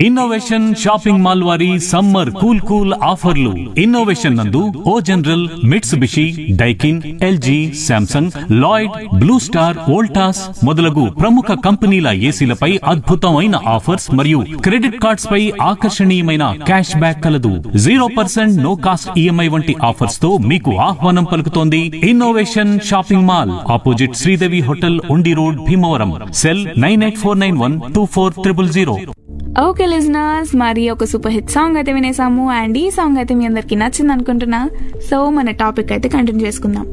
innovation shopping mall వారి summer cool cool ఆఫర్లు innovation నందు O General Mitsubishi Daikin LG Samsung Lloyd Blue Star Voltas మొదలగు ప్రముఖ కంపెనీల ఏసీలపై అద్భుతమైన ఆఫర్స్ మరియు క్రెడిట్ కార్డ్స్ పై ఆకర్షణీయమైన క్యాష్ బ్యాక్ కలదు zero percent no cost EMI వంటి ఆఫర్స్ తో మీకు ఆహ్వానం పలుకుతోంది innovation shopping mall opposite Sridevi hotel Undi road Bhimavaram cell nine eight four nine one two four triple zero okay listeners మరి ఒక సూపర్ హిట్ సాంగ్ అయితే వినేసాము అండ్ ఈ సాంగ్ అయితే మీ అందరికి నచ్చింది అనుకుంటున్నా సో మన టాపిక్ అయితే కంటిన్యూ చేసుకుందాం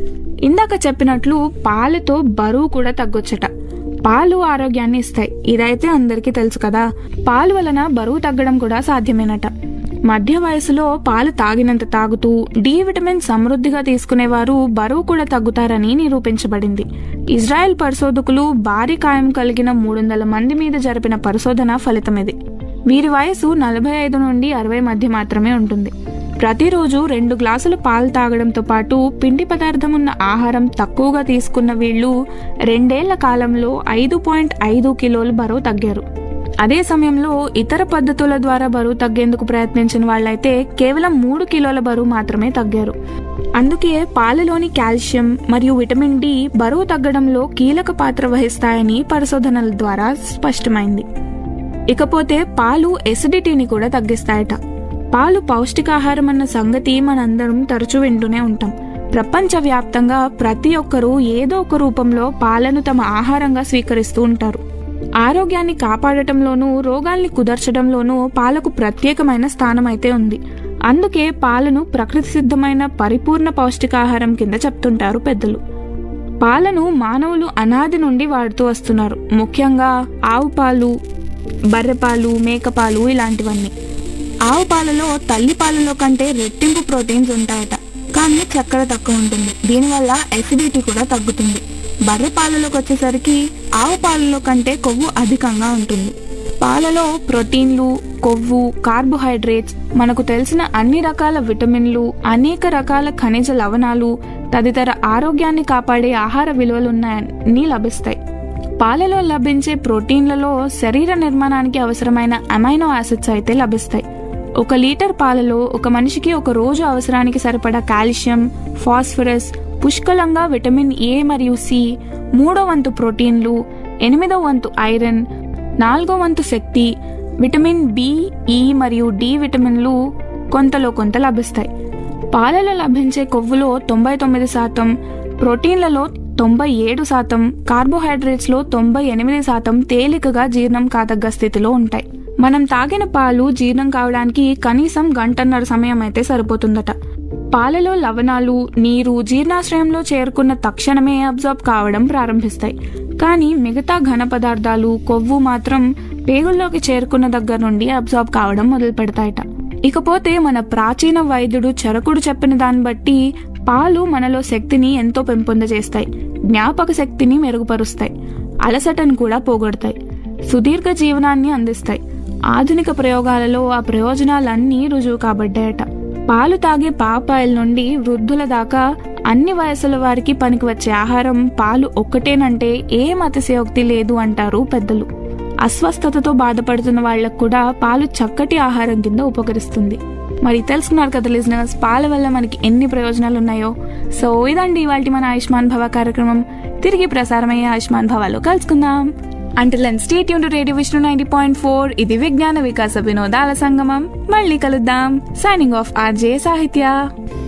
ఇందాక చెప్పినట్లు పాలతో బరువు కూడా తగ్గొచ్చట పాలు ఆరోగ్యాన్ని ఇస్తాయి ఇదైతే అందరికీ తెలుసు కదా పాలు వలన బరువు తగ్గడం కూడా సాధ్యమేనట మధ్య వయసులో పాలు తాగినంత తాగుతూ డి విటమిన్ సమృద్ధిగా తీసుకునేవారు బరువు కూడా తగ్గుతారని నిరూపించబడింది ఇజ్రాయెల్ పరిశోధకులు భారీ కాయం కలిగిన మూడు వందల మంది మీద జరిపిన పరిశోధన ఫలితం ఇది వీరి వయసు నలభై ఐదు నుండి అరవై మధ్య మాత్రమే ఉంటుంది ప్రతిరోజు రెండు గ్లాసులు పాలు తాగడంతో పాటు పిండి పదార్థం ఉన్న ఆహారం తక్కువగా తీసుకున్న వీళ్ళు రెండేళ్ల కాలంలో ఐదు పాయింట్ ఐదు కిలోలు బరువు తగ్గారు అదే సమయంలో ఇతర పద్ధతుల ద్వారా బరువు తగ్గేందుకు ప్రయత్నించిన వాళ్ళైతే కేవలం మూడు కిలోల బరువు మాత్రమే తగ్గారు అందుకే పాలలోని కాల్షియం మరియు విటమిన్ డి బరువు తగ్గడంలో కీలక పాత్ర వహిస్తాయని పరిశోధనల ద్వారా స్పష్టమైంది ఇకపోతే పాలు ఎసిడిటీని కూడా తగ్గిస్తాయట పాలు పౌష్టికాహారం అన్న సంగతి మనందరం తరచూ వింటూనే ఉంటాం ప్రపంచవ్యాప్తంగా ప్రతి ఒక్కరూ ఏదో ఒక రూపంలో పాలను తమ ఆహారంగా స్వీకరిస్తూ ఉంటారు ఆరోగ్యాన్ని కాపాడటంలోనూ రోగాల్ని కుదర్చడంలోనూ పాలకు ప్రత్యేకమైన స్థానం అయితే ఉంది అందుకే పాలను ప్రకృతి సిద్ధమైన పరిపూర్ణ పౌష్టికాహారం కింద చెప్తుంటారు పెద్దలు పాలను మానవులు అనాది నుండి వాడుతూ వస్తున్నారు ముఖ్యంగా ఆవు పాలు బర్రెపాలు మేకపాలు ఇలాంటివన్నీ ఆవు పాలలో తల్లి పాలలో కంటే రెట్టింపు ప్రోటీన్స్ ఉంటాయట కానీ చక్కెర తక్కువ ఉంటుంది దీనివల్ల ఎసిడిటీ కూడా తగ్గుతుంది బర్రె పాలలోకి వచ్చేసరికి ఆవు పాలలో కంటే కొవ్వు అధికంగా ఉంటుంది పాలలో ప్రోటీన్లు కొవ్వు కార్బోహైడ్రేట్స్ మనకు తెలిసిన అన్ని రకాల విటమిన్లు అనేక రకాల ఖనిజ లవణాలు తదితర ఆరోగ్యాన్ని కాపాడే ఆహార విలువలున్నాయని లభిస్తాయి పాలలో లభించే ప్రోటీన్లలో శరీర నిర్మాణానికి అవసరమైన అమైనో యాసిడ్స్ అయితే లభిస్తాయి ఒక లీటర్ పాలలో ఒక మనిషికి ఒక రోజు అవసరానికి సరిపడా కాల్షియం ఫాస్ఫరస్ పుష్కలంగా విటమిన్ ఏ మరియు సి మూడో వంతు ప్రోటీన్లు ఎనిమిదో వంతు ఐరన్ నాలుగో వంతు శక్తి విటమిన్ బి ఈ మరియు డి విటమిన్లు కొంతలో కొంత లభిస్తాయి పాలలో లభించే కొవ్వులో తొంభై తొమ్మిది శాతం ప్రోటీన్లలో తొంభై ఏడు శాతం కార్బోహైడ్రేట్స్లో తొంభై ఎనిమిది శాతం తేలికగా జీర్ణం కాదగ్గ స్థితిలో ఉంటాయి మనం తాగిన పాలు జీర్ణం కావడానికి కనీసం గంటన్నర సమయం అయితే సరిపోతుందట పాలలో లవణాలు నీరు జీర్ణాశ్రయంలో చేరుకున్న తక్షణమే అబ్జార్బ్ కావడం ప్రారంభిస్తాయి కానీ మిగతా ఘన పదార్థాలు కొవ్వు మాత్రం పేగుల్లోకి చేరుకున్న దగ్గర నుండి అబ్జార్బ్ కావడం మొదలు పెడతాయట ఇకపోతే మన ప్రాచీన వైద్యుడు చరకుడు చెప్పిన దాన్ని బట్టి పాలు మనలో శక్తిని ఎంతో పెంపొందజేస్తాయి జ్ఞాపక శక్తిని మెరుగుపరుస్తాయి అలసటను కూడా పోగొడతాయి సుదీర్ఘ జీవనాన్ని అందిస్తాయి ఆధునిక ప్రయోగాలలో ఆ ప్రయోజనాలన్నీ రుజువు కాబడ్డాయట పాలు తాగే పాపాయిల నుండి వృద్ధుల దాకా అన్ని వయసుల వారికి పనికి వచ్చే ఆహారం పాలు ఒక్కటేనంటే ఏం అతిశయోక్తి లేదు అంటారు పెద్దలు అస్వస్థతతో బాధపడుతున్న వాళ్లకు కూడా పాలు చక్కటి ఆహారం కింద ఉపకరిస్తుంది మరి తెలుసుకున్నారు కదా లిజనర్స్ పాల వల్ల మనకి ఎన్ని ప్రయోజనాలు ఉన్నాయో సో ఇదండి ఇవాళ మన ఆయుష్మాన్ భవ కార్యక్రమం తిరిగి ప్రసారమయ్యే ఆయుష్మాన్ భవాలో కలుసుకుందాం అంటిల్ అండ్ స్టేట్ యూన్ radio Vishnu ninety point four ఇది విజ్ఞాన వికాస వినోదాల సంగమం మళ్ళీ కలుద్దాం సైనింగ్ ఆఫ్ ఆర్జే సాహిత్య